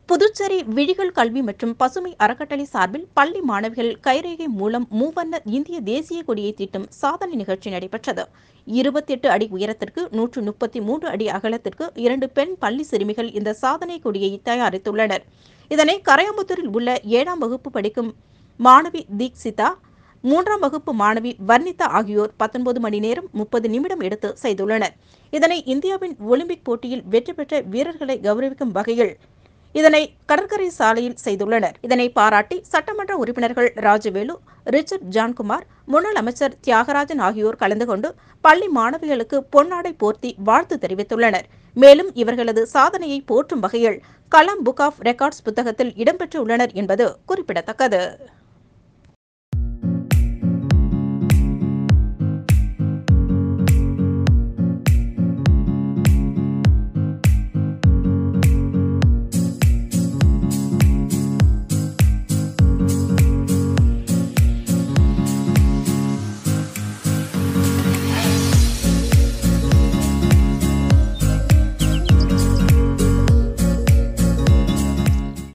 புதுச்சேரி விழிகள் கல்வி மற்றும் பசுமை அறக்கட்டளை சார்பில் பள்ளி மாணவிகள் கைரேகை மூலம் மூவண்ண இந்திய தேசிய கொடியை தீட்டும் சாதனை நிகழ்ச்சி நடைபெற்றது இருபத்தி எட்டு அடி உயரத்திற்கு நூற்று முப்பத்தி மூன்று அடி அகலத்திற்கு இரண்டு பெண் பள்ளி சிறுமிகள் இந்த சாதனை கொடியை தயாரித்துள்ளனர் இதனை கரையாம்புத்தூரில் உள்ள ஏழாம் வகுப்பு படிக்கும் மாணவி தீக்ஷிதா மூன்றாம் வகுப்பு மாணவி வர்ணிதா ஆகியோர் பத்தொன்பது மணி நேரம் முப்பது நிமிடம் எடுத்து செய்துள்ளனர் இதனை இந்தியாவின் ஒலிம்பிக் போட்டியில் வெற்றி பெற்ற வீரர்களை கௌரவிக்கும் வகையில் இதனை கடற்கரை சாலையில் செய்துள்ளனர் இதனை பாராட்டி சட்டமன்ற உறுப்பினர்கள் ராஜவேலு ரிச்சர்ட் ஜான்குமார் முன்னாள் அமைச்சர் தியாகராஜன் ஆகியோர் கலந்து கொண்டு பள்ளி மாணவிகளுக்கு பொன்னாடை போர்த்தி வாழ்த்து தெரிவித்துள்ளனர் மேலும் இவர்களது சாதனையை போற்றும் வகையில் கலாம் புக் ஆஃப் ரெக்கார்ட்ஸ் புத்தகத்தில் இடம்பெற்றுள்ளனர் என்பது குறிப்பிடத்தக்கது